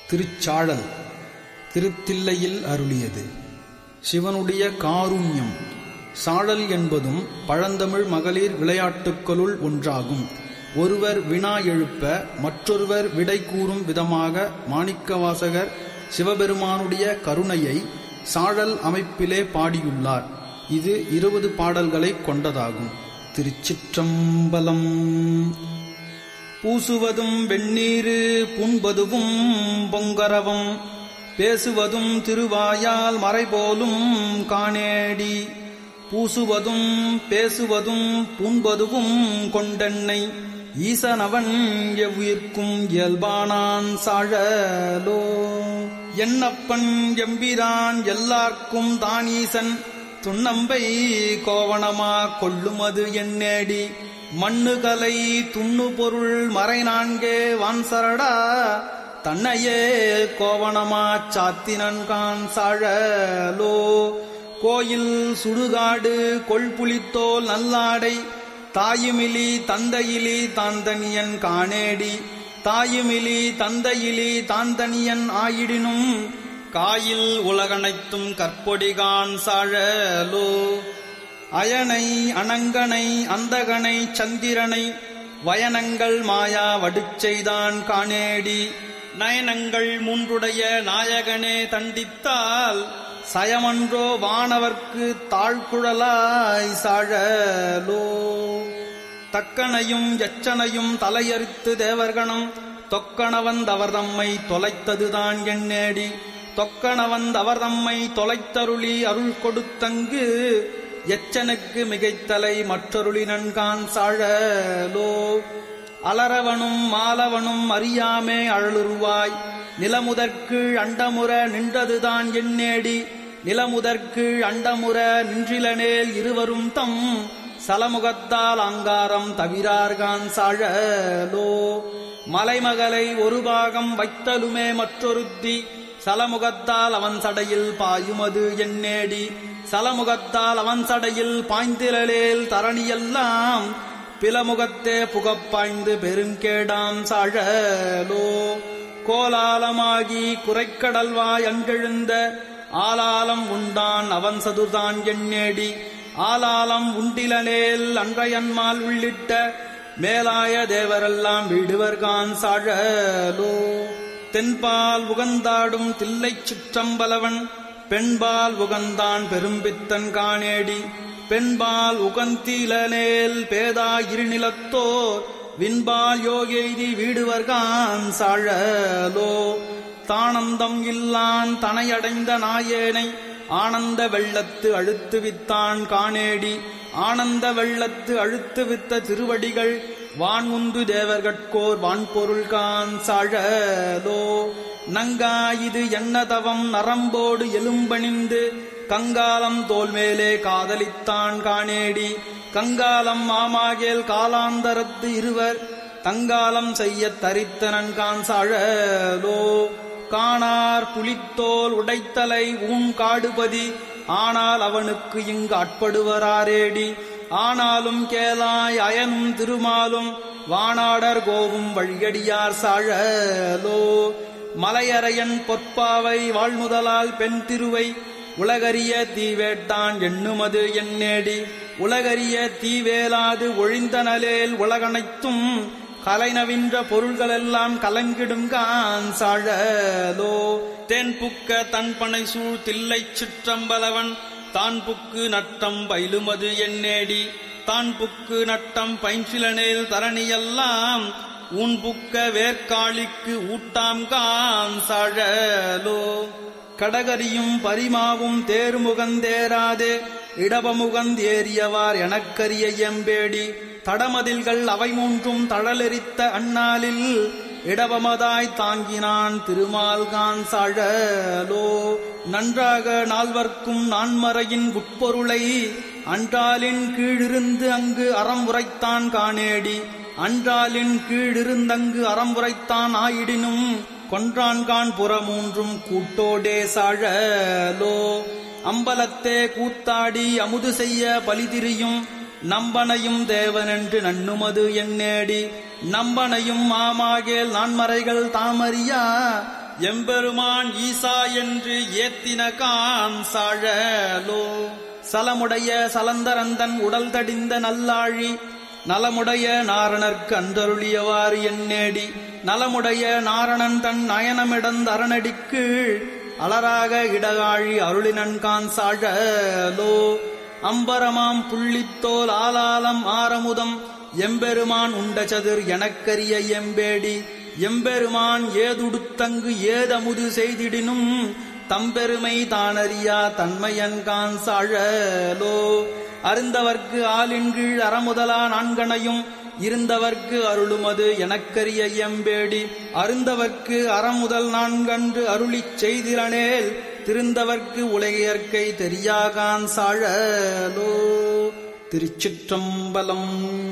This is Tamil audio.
திருச்சாழல் திருத்தில்லையில் அருளியது சிவனுடைய காருண்யம் சாழல் என்பதும் பழந்தமிழ் மகளிர் விளையாட்டுக்களுள் ஒன்றாகும் ஒருவர் வினா எழுப்ப மற்றொருவர் விடை கூறும் விதமாக மாணிக்கவாசகர் சிவபெருமானுடைய கருணையை சாழல் அமைப்பிலே பாடியுள்ளார் இது இருபது பாடல்களை கொண்டதாகும் திருச்சிற்றம்பலம் பூசுவதும் வெண்ணீரு புண்பதுவும் பொங்கரவும் பேசுவதும் திருவாயால் மறைபோலும் காணேடி பூசுவதும் பேசுவதும் புண்பதுவும் கொண்டென்னை ஈசனவன் எவ்வுயிர்க்கும் இயல்பானான் சாழலோ என்னப்பன் எம்பிரான் எல்லார்க்கும் தானீசன் துண்ணம்பை கோவணமா கொள்ளுமது எண்ணேடி மண்ணுகலை துண்ணு பொருள் மறை நான்கே வான்சரடா தன்னையே கோவணமா சாத்தினன்கான் சாழலோ கோயில் சுடுகாடு கொள்புலித்தோல் நல்லாடை தாயுமிலி தந்தையிலி தாந்தனியன் காணேடி தாயுமிலி தந்தையிலி தாந்தனியன் ஆயிடினும் காயில் உலகனைத்தும் கற்பொடிகான் சாழலோ அயனை அனங்கனை அந்தகனை சந்திரனை வயனங்கள் மாயா வடுச்செய்தான் காணேடி நயனங்கள் மூன்றுடைய நாயகனே தண்டித்தால் சயமன்றோ வானவர்க்கு தாழ்குழலாய் சாழலோ தக்கனையும் எச்சனையும் தலையறுத்து தேவர்கணம் தொக்கணவந்தவர் தம்மை தொலைத்ததுதான் எண்ணேடி தொக்கணவந்தவர் தம்மை தொலைத்தருளி அருள் கொடுத்தங்கு எச்சனுக்கு மிகைத்தலை மற்றொருளி நன்கான் சாழலோ அலரவனும் மாலவனும் அறியாமே அழலுருவாய் நிலமுதற்கு அண்டமுற நின்றதுதான் எண்ணேடி நிலமுதற்கு அண்டமுற நின்றிலனேல் இருவரும் தம் சலமுகத்தால் அங்காரம் தவிரார்கான் சாழலோ மலைமகளை ஒரு பாகம் வைத்தலுமே மற்றொருத்தி சலமுகத்தால் அவன் சடையில் பாயுமது எண்ணேடி சலமுகத்தால் அவன் சடையில் பாய்ந்திரலேல் தரணியெல்லாம் பிலமுகத்தே புகப்பாய்ந்து பெருங்கேடாம் சாழலோ கோலாலமாகி குறைக்கடல்வாய் அங்கெழுந்த ஆலாலம் உண்டான் அவன் சதுர்தான் எண்ணேடி ஆலாலம் உண்டிலனேல் அன்றையன்மால் உள்ளிட்ட மேலாய தேவரெல்லாம் விடுவர்கான் சாழலோ தென்பால் உகந்தாடும் தில்லைச் சுற்றம்பலவன் பெண்பால் உகந்தான் பெரும்பித்தன் காணேடி பெண்பால் உகந்திலனேல் பேதா இருநிலத்தோர் விண்பால் யோகெய்தி வீடுவர்கான் சாழலோ தானந்தம் இல்லான் தனையடைந்த நாயேனை ஆனந்த வெள்ளத்து அழுத்து வித்தான் காணேடி ஆனந்த வெள்ளத்து அழுத்து வித்த திருவடிகள் வான்முந்து தேவர்கட்கோர் வான்பொருள் கான் சாழலோ நங்கா இது என்னதவம் நரம்போடு எலும்பணிந்து கங்காலம் தோல் மேலே காதலித்தான் காணேடி கங்காலம் மாமாகேல் காலாந்தரத்து இருவர் தங்காலம் செய்யத் தரித்தனன் கான் சாழலோ காணார் புலித்தோல் உடைத்தலை ஊன் காடுபதி ஆனால் அவனுக்கு இங்கு ஆட்படுவராரேடி ஆனாலும் கேளாய் அயனும் திருமாலும் வானாடர் கோவும் வழியடியார் சாழலோ மலையரையன் பொற்பாவை வாழ்முதலால் பெண் திருவை உலகறிய தீவேட்டான் எண்ணுமது எண்ணேடி உலகறிய தீவேலாது ஒழிந்தனலேல் உலகனைத்தும் கலைநவின்ற பொருள்களெல்லாம் கலங்கிடுங்கான் சாழலோ தேன் புக்க தன் பனை சூழ் தில்லைச் சிற்றம்பலவன் தான் புக்கு நட்டம் பயிலுமது எண்ணேடி தான் புக்கு நட்டம் பைஞ்சிலனேல் தரணியெல்லாம் உன் புக்க வேர்க்காளிக்கு ஊட்டாம் கான் சாழலோ கடகரியும் பரிமாவும் தேர்முகந்தேராதே இடபமுகந்தேறியவார் எனக்கரிய எம்பேடி தடமதில்கள் அவை மூன்றும் தழலெரித்த அந்நாளில் இடபமதாய் தாங்கினான் திருமால்கான் சாழலோ நன்றாக நால்வர்க்கும் நான்மறையின் உட்பொருளை அன்றாலின் கீழிருந்து அங்கு அறம் உரைத்தான் காணேடி அன்றாலின் கீழிருந்தங்கு அறம் உரைத்தான் ஆயிடினும் கொன்றான்கான் புறமூன்றும் கூட்டோடே சாழலோ அம்பலத்தே கூத்தாடி அமுது செய்ய பலிதிரியும் நம்பனையும் தேவனென்று நண்ணுமது எண்ணேடி நம்பனையும் மாமாகேல் நான்மறைகள் தாமறியா எம்பெருமான் ஈசா என்று ஏத்தின கான் சாழலோ சலமுடைய சலந்தரந்தன் உடல் தடிந்த நல்லாழி நலமுடைய நாரணர்க்கு அன்றருளியவாறு எண்ணேடி நலமுடைய நாரணன் தன் நயனமிடந்த அரணடிக்கு அலராக இடகாழி அருளினன்கான் சாழலோ அம்பரமாம் புள்ளித்தோல் ஆலாலம் ஆரமுதம் எம்பெருமான் உண்ட சதுர் எனக்கரிய எம்பேடி எம்பெருமான் ஏதுடுத்தங்கு ஏதமுது செய்திடினும் தம்பெருமை தானறியா தன்மையன்கான் சாழலோ அருந்தவர்க்கு ஆளின்கீழ் அறமுதலா நான்கனையும் இருந்தவர்க்கு அருளுமது எனக்கரிய எம்பேடி அருந்தவர்க்கு அறமுதல் நான்கன்று அருளிச் செய்திலனேல் திருந்தவர்க்கு உலகியற்கை தெரியாகான் சாழலோ திருச்சிற்றம்பலம்